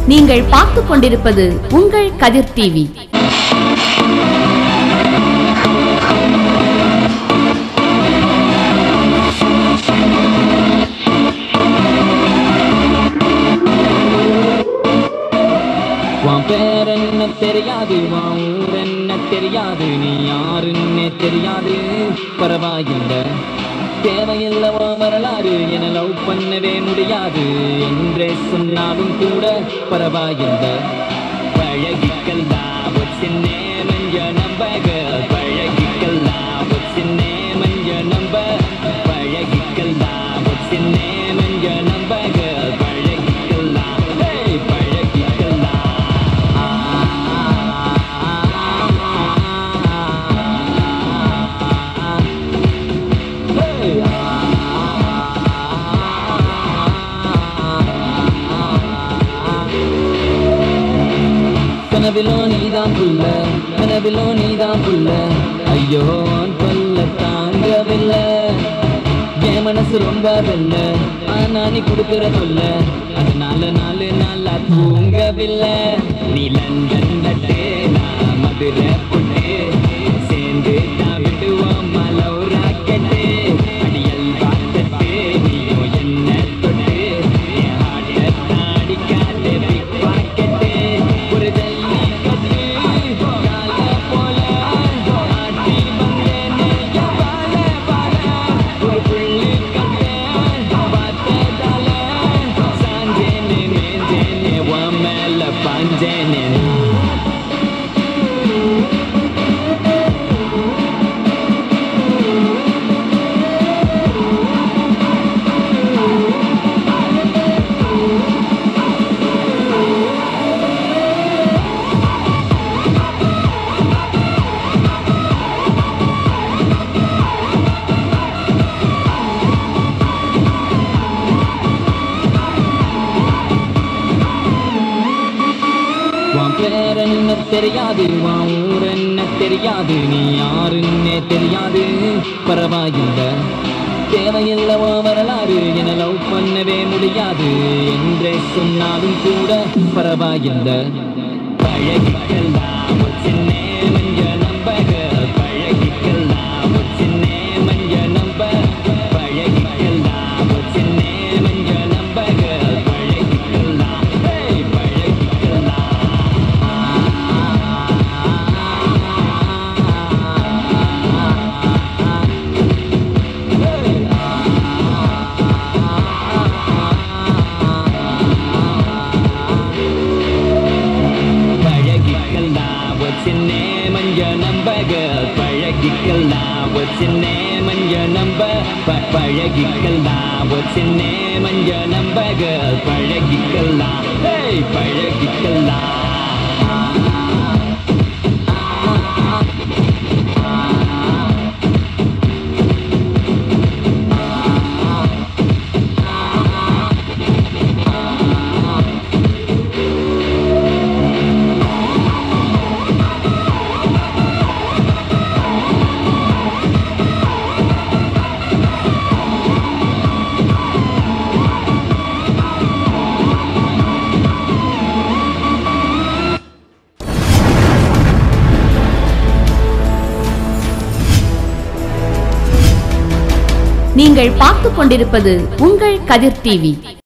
நீங்கள் பார்த்துக் கொண்டிருப்பது உங்கள் கதிர் டிவி உன் பேர் என்ன தெரியாது உன் ஊர் என்ன தெரியாது நீ யாருன்னே தெரியாது பரவாயில்லை தேவையில்லை உன் வரலாறு என லவ் பண்ணவே முடியாது என்றே சொன்னாலும் கூட பரவாயில்லை பழகிக்கலாம் சின்னே மஞ்ச நம்பக பழகிக்கலாம் சின்னே மஞ்ச நம்ப பழகிக்கலாம் சின்னே மஞ்ச நம்பக பழகிக்கலாம் ஹே, பழகிக்கலாம் கனவிலோ நீதான் புள்ள கனவிலோ நீதான் புள்ள ஐயோ உன் தொல்ல தாங்கவில்லை என் மனசு ரொம்ப வெல்ல ஆனா நீ கொடுக்கிற தொல்ல அதனால நாலு நாளா தூங்கவில்லை நீ லண்டன் நட்டு நான் மதுரை புட்டு சேர்ந்து தான் விடுவோம் மலோ ராக்கெட்டு அடியல் பார்த்தட்டு நீயும் என்ன தொட்டு என் ஹார்ட்டை தாடிக்காதே பிக் பாக்கெட்டு ஒரு ஜல்லி கட்டு கால போல ஆட்டி வந்தேனே என் வாழ வாழ ஒரு புள்ளி கட்டு பார்த்ததால சாஞ்சேனே மேஞ்சேனே உன் மேல பாஞ்சேனே உன் பேர் என்ன தெரியாது உன் ஊர் என்ன தெரியாது நீ யாருன்னே தெரியாது பரவாயில்லை தேவையில்லை உன் வரலாறு என லவ் பண்ணவே முடியாது என்றே சொன்னாலும் கூட பரவாயில்லை பழகிக்கலாம் ஒரு சின்ன மஞ்ச நம்பக பழகிக்கலாம் ஒரு சின்ன மஞ்ச நம்ப பழகிக்கலாம் ஒரு சின்ன மஞ்ச நம்பக பழகிக்கலாம் ஹே, பழகிக்கலாம் பழகிக்கலாம் ஒரு சின்ன மஞ்ச நம்பக பழகிக்கலாம் ஒரு சின்ன மஞ்ச நம்ப ப- பழகிக்கலாம் ஒரு சின்ன மஞ்ச நம்பக பழகிக்கலாம் ஹே, பழகிக்கலாம் நீங்கள் பார்த்துக் கொண்டிருப்பது உங்கள் கதிர் டிவி